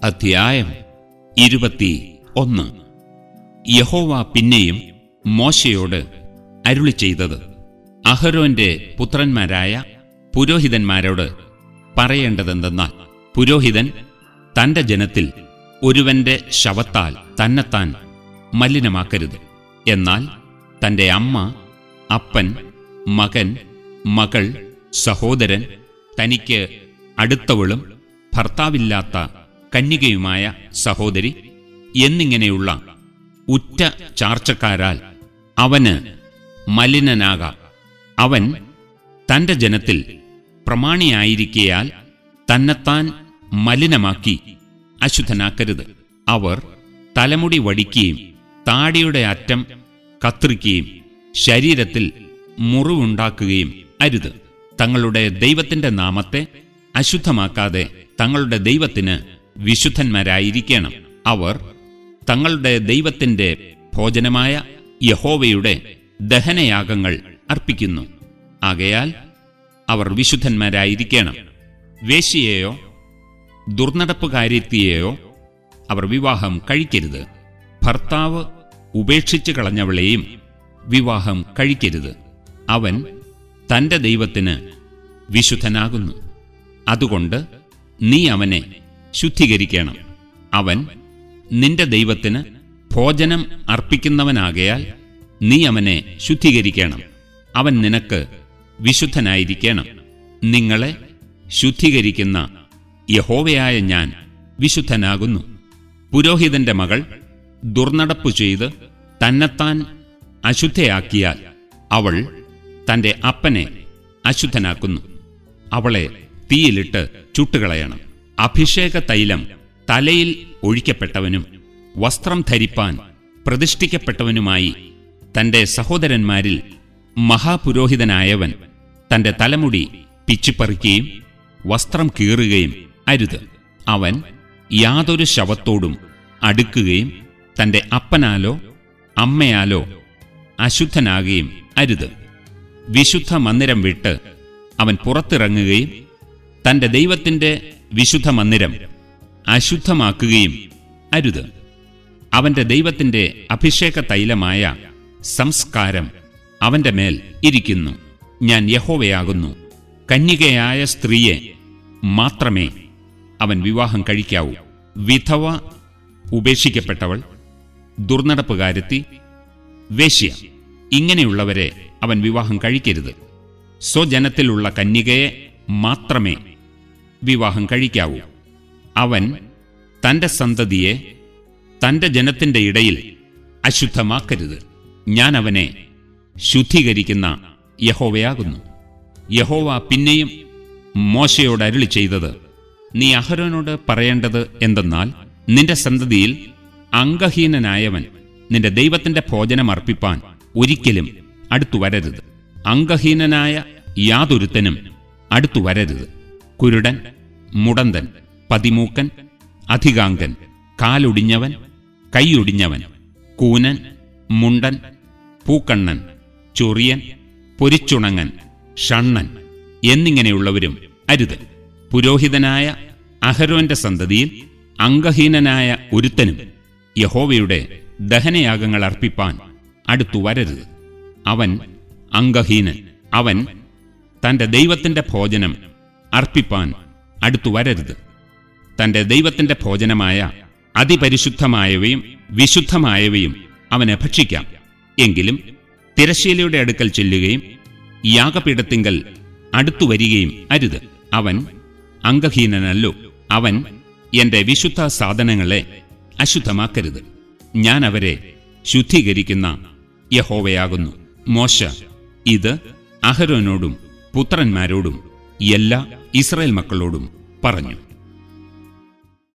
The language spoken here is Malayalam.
അധ്യായം ഇരുപത്തി ഒന്ന് യഹോവ പിന്നെയും മോശയോട് അരുളി ചെയ്തത് അഹരോന്റെ പുത്രന്മാരായ പുരോഹിതന്മാരോട് പറയേണ്ടതെന്തെന്നാൽ പുരോഹിതൻ തന്റെ ജനത്തിൽ ഒരുവന്റെ ശവത്താൽ തന്നെത്താൻ മലിനമാക്കരുത് എന്നാൽ തന്റെ അമ്മ അപ്പൻ മകൻ മകൾ സഹോദരൻ തനിക്ക് അടുത്തവളും ഭർത്താവില്ലാത്ത കന്യകയുമായ സഹോദരി എന്നിങ്ങനെയുള്ള ഉറ്റ ചാർച്ചക്കാരാൽ അവന് മലിനനാകാം അവൻ തന്റെ ജനത്തിൽ പ്രമാണിയായിരിക്കയാൽ തന്നെത്താൻ മലിനമാക്കി അശുദ്ധനാക്കരുത് അവർ തലമുടി വടിക്കുകയും താടിയുടെ അറ്റം കത്രിക്കുകയും ശരീരത്തിൽ മുറിവുണ്ടാക്കുകയും അരുത് തങ്ങളുടെ ദൈവത്തിന്റെ നാമത്തെ അശുദ്ധമാക്കാതെ തങ്ങളുടെ ദൈവത്തിന് വിശുദ്ധന്മാരായിരിക്കണം അവർ തങ്ങളുടെ ദൈവത്തിന്റെ ഭോജനമായ യഹോവയുടെ ദഹനയാഗങ്ങൾ അർപ്പിക്കുന്നു ആകയാൽ അവർ വിശുദ്ധന്മാരായിരിക്കണം വേശ്യയെയോ ദുർനടപ്പുകാര്യത്തെയോ അവർ വിവാഹം കഴിക്കരുത് ഭർത്താവ് ഉപേക്ഷിച്ചു കളഞ്ഞവളെയും വിവാഹം കഴിക്കരുത് അവൻ തന്റെ ദൈവത്തിന് വിശുദ്ധനാകുന്നു അതുകൊണ്ട് നീ അവനെ ശുദ്ധീകരിക്കണം അവൻ നിന്റെ ദൈവത്തിന് ഭോജനം അർപ്പിക്കുന്നവനാകയാൽ നീ അവനെ ശുദ്ധീകരിക്കണം അവൻ നിനക്ക് വിശുദ്ധനായിരിക്കണം നിങ്ങളെ ശുദ്ധീകരിക്കുന്ന യഹോവയായ ഞാൻ വിശുദ്ധനാകുന്നു പുരോഹിതന്റെ മകൾ ദുർനടപ്പു ചെയ്ത് തന്നെത്താൻ അശുദ്ധയാക്കിയാൽ അവൾ തന്റെ അപ്പനെ അശുദ്ധനാക്കുന്നു അവളെ തീയിലിട്ട് ചുട്ടുകളയണം അഭിഷേക തൈലം തലയിൽ ഒഴിക്കപ്പെട്ടവനും വസ്ത്രം ധരിപ്പാൻ പ്രതിഷ്ഠിക്കപ്പെട്ടവനുമായി തന്റെ സഹോദരന്മാരിൽ മഹാപുരോഹിതനായവൻ തന്റെ തലമുടി പിച്ചിപ്പറിക്കുകയും വസ്ത്രം കീറുകയും അരുത് അവൻ യാതൊരു ശവത്തോടും അടുക്കുകയും തന്റെ അപ്പനാലോ അമ്മയാലോ അശുദ്ധനാകുകയും അരുത് വിശുദ്ധ മന്ദിരം വിട്ട് അവൻ പുറത്തിറങ്ങുകയും തന്റെ ദൈവത്തിന്റെ വിശുദ്ധ മന്ദിരം അശുദ്ധമാക്കുകയും അരുത് അവന്റെ ദൈവത്തിന്റെ അഭിഷേക തൈലമായ സംസ്കാരം അവന്റെ മേൽ ഇരിക്കുന്നു ഞാൻ യഹോവയാകുന്നു കന്യകയായ സ്ത്രീയെ മാത്രമേ അവൻ വിവാഹം കഴിക്കാവൂ വിധവ ഉപേക്ഷിക്കപ്പെട്ടവൾ ദുർനടപ്പുകാരത്തി വേശ്യ ഇങ്ങനെയുള്ളവരെ അവൻ വിവാഹം കഴിക്കരുത് സ്വജനത്തിലുള്ള കന്യകയെ മാത്രമേ വിവാഹം കഴിക്കാവൂ അവൻ തന്റെ സന്തതിയെ തന്റെ ജനത്തിന്റെ ഇടയിൽ അശുദ്ധമാക്കരുത് ഞാൻ അവനെ ശുദ്ധീകരിക്കുന്ന യഹോവയാകുന്നു യഹോവ പിന്നെയും മോശയോട് അരുളി ചെയ്തത് നീ അഹരോനോട് പറയേണ്ടത് എന്തെന്നാൽ നിന്റെ സന്തതിയിൽ അംഗഹീനനായവൻ നിന്റെ ദൈവത്തിന്റെ ഭോജനം അർപ്പിപ്പാൻ ഒരിക്കലും അടുത്തു വരരുത് അംഗഹീനനായ യാതൊരുത്തനും അടുത്തു വരരുത് കുരുടൻ മുടന്തൻ പതിമൂക്കൻ അധികാംഗൻ കാലൊടിഞ്ഞവൻ കൈയൊടിഞ്ഞവൻ കൂനൻ മുണ്ടൻ പൂക്കണ്ണൻ ചൊറിയൻ പൊരിച്ചുണങ്ങൻ ഷണ്ണൻ എന്നിങ്ങനെയുള്ളവരും അരുത് പുരോഹിതനായ അഹരോന്റെ സന്തതിയിൽ അംഗഹീനനായ ഒരുത്തനും യഹോവയുടെ ദഹനയാഗങ്ങൾ അർപ്പിപ്പാൻ അടുത്തു വരരുത് അവൻ അംഗഹീനൻ അവൻ തന്റെ ദൈവത്തിന്റെ ഭോജനം അർപ്പിപ്പാൻ അടുത്തു വരരുത് തന്റെ ദൈവത്തിന്റെ ഭോജനമായ അതിപരിശുദ്ധമായവയും വിശുദ്ധമായവയും അവനെ ഭക്ഷിക്കാം എങ്കിലും തിരശ്ശീലയുടെ അടുക്കൽ ചെല്ലുകയും യാഗപീഠത്തിങ്കൽ അടുത്തു വരികയും അരുത് അവൻ അംഗഹീനനല്ലോ അവൻ എന്റെ വിശുദ്ധ സാധനങ്ങളെ അശുദ്ധമാക്കരുത് ഞാൻ അവരെ ശുദ്ധീകരിക്കുന്ന യഹോവയാകുന്നു മോശ ഇത് അഹരോനോടും പുത്രന്മാരോടും എല്ലാ ഇസ്രായേൽ മക്കളോടും പറഞ്ഞു